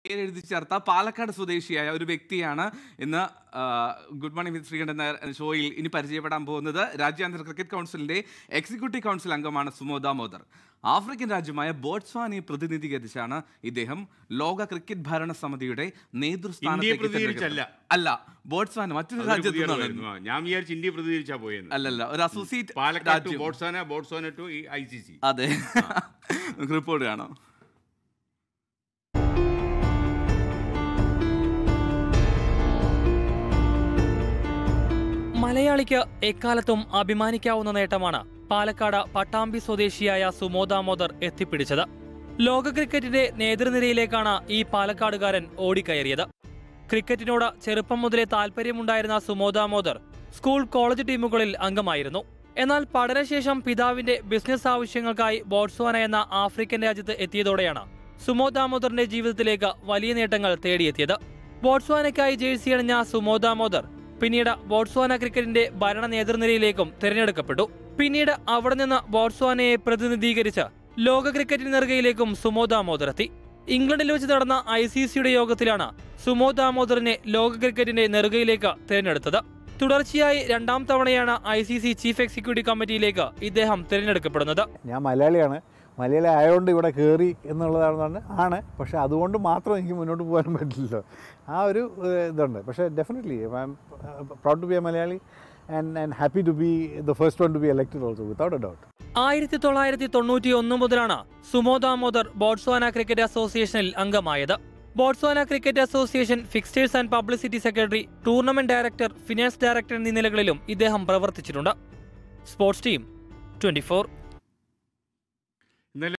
പേരെഴുതി ചേർത്ത പാലക്കാട് സ്വദേശിയായ ഒരു വ്യക്തിയാണ് ഇന്ന് ആ, good morning with Sreekandan Nair എന്ന ഷോയിൽ ഇനി പരിചയപ്പെടാൻ പോകുന്നത് രാജ്യാന്തര ക്രിക്കറ്റ് കൗൺസിലിന്റെ എക്സിക്യൂട്ടീവ് കൗൺസിൽ അംഗമാണ് സുമോ ദാമോദർ ആഫ്രിക്കൻ രാജ്യമായ ബോട്സ്വാനയെ പ്രതിനിധീകരിച്ചാണ് ഇദ്ദേഹം ലോക ക്രിക്കറ്റ് ഭരണ സമിതിയുടെ നേതൃസ്ഥാനത്തേക്ക് പ്രതിനിധീകരിച്ചല്ല. തിരഞ്ഞെടുക്കപ്പെട്ടത്. അല്ല ബോട്സ്വാന മറ്റൊരു അതൊരു രാജ്യത്തു പുതിയ നിന്നാണ് അറിവായിരുന്നു. ആ, ഞാൻ വിചാരിച്ചു ഇന്ത്യ പ്രതികരിച്ചാ പോയെന്ന് അല്ലല്ല ഒരു അസോസിയേറ്റ് പാലക്കാട് ടു രാജ്യം. Botswana Botswana to I C C അതെ നമുക്ക് റിപ്പോർട്ട് കാണാം മലയാളിക്ക് എക്കാലത്തും അഭിമാനിക്കാവുന്ന നേട്ടമാണ് പാലക്കാട് പട്ടാമ്പി സ്വദേശിയായ സുമോ ദാമോദർ എത്തിപ്പിടിച്ചത് ലോക ക്രിക്കറ്റിന്റെ നേതൃനിരയിലേക്കാണ് ഈ പാലക്കാടുകാരൻ ഓടിക്കയറിയത് ക്രിക്കറ്റിനോട് ചെറുപ്പം മുതലേ താല്പര്യമുണ്ടായിരുന്ന സുമോ ദാമോദർ സ്കൂൾ കോളേജ് ടീമുകളിൽ അംഗമായിരുന്നു എന്നാൽ പഠനശേഷം പിതാവിന്റെ ബിസിനസ് ആവശ്യങ്ങൾക്കായി ബോട്സ്വാന എന്ന ആഫ്രിക്കൻ രാജ്യത്ത് എത്തിയതോടെയാണ് സുമോ ദാമോദറിന്റെ ജീവിതത്തിലേക്ക് വലിയ നേട്ടങ്ങൾ തേടിയെത്തിയത് ബോട്സ്വാനയ്ക്കായി ജേഴ്സി അണിഞ്ഞ സുമോ ദാമോദർ പിന്നീട് ബോട്സ്വാന ക്രിക്കറ്റിന്റെ ഭരണ നേതൃനിരയിലേക്കും തിരഞ്ഞെടുക്കപ്പെട്ടു പിന്നീട് അവിടെ നിന്ന് ബോട്സ്വാനയെ പ്രതിനിധീകരിച്ച് ലോക ക്രിക്കറ്റ് നെറുകയിലേക്കും സുമോ ദാമോദർ എത്തി ഇംഗ്ലണ്ടിൽ വെച്ച് നടന്ന ഐ സി സിയുടെ യോഗത്തിലാണ് സുമോ ദാമോദറിനെ ലോക ക്രിക്കറ്റിന്റെ നെറുകയിലേക്ക് തിരഞ്ഞെടുത്തത് തുടർച്ചയായി രണ്ടാം തവണയാണ് I C C chief executive കമ്മിറ്റിയിലേക്ക് ഇദ്ദേഹം തിരഞ്ഞെടുക്കപ്പെടുന്നത് ഞാൻ മലയാളിയാണ് മലയാളി ആയതുകൊണ്ട് ഇവിടെ കയറി എന്നുള്ളതാണ് ആണ് പക്ഷേ അതുകൊണ്ട് മാത്രം എനിക്ക് മുന്നോട്ട് പോകാനും പറ്റില്ലല്ലോ ആ ഒരു ഏഹ്, ഇതുണ്ട് പക്ഷേ definitely I am proud to be a Malayali and and happy to be the first one to be elected also without a doubt ആയിരത്തി തൊള്ളായിരത്തി തൊണ്ണൂറ്റി ഒന്ന് മുതലാണ് സുമോ ദാമോദർ ബോട്സ്വാന ക്രിക്കറ്റ് അസോസിയേഷനിൽ അംഗമായത് Botswana cricket association fixtures and publicity secretary tournament director finance director എന്നീ നിലകളിലും ഇദ്ദേഹം പ്രവർത്തിച്ചിട്ടുണ്ട് സ്പോർട്സ് ടീം ട്വന്റി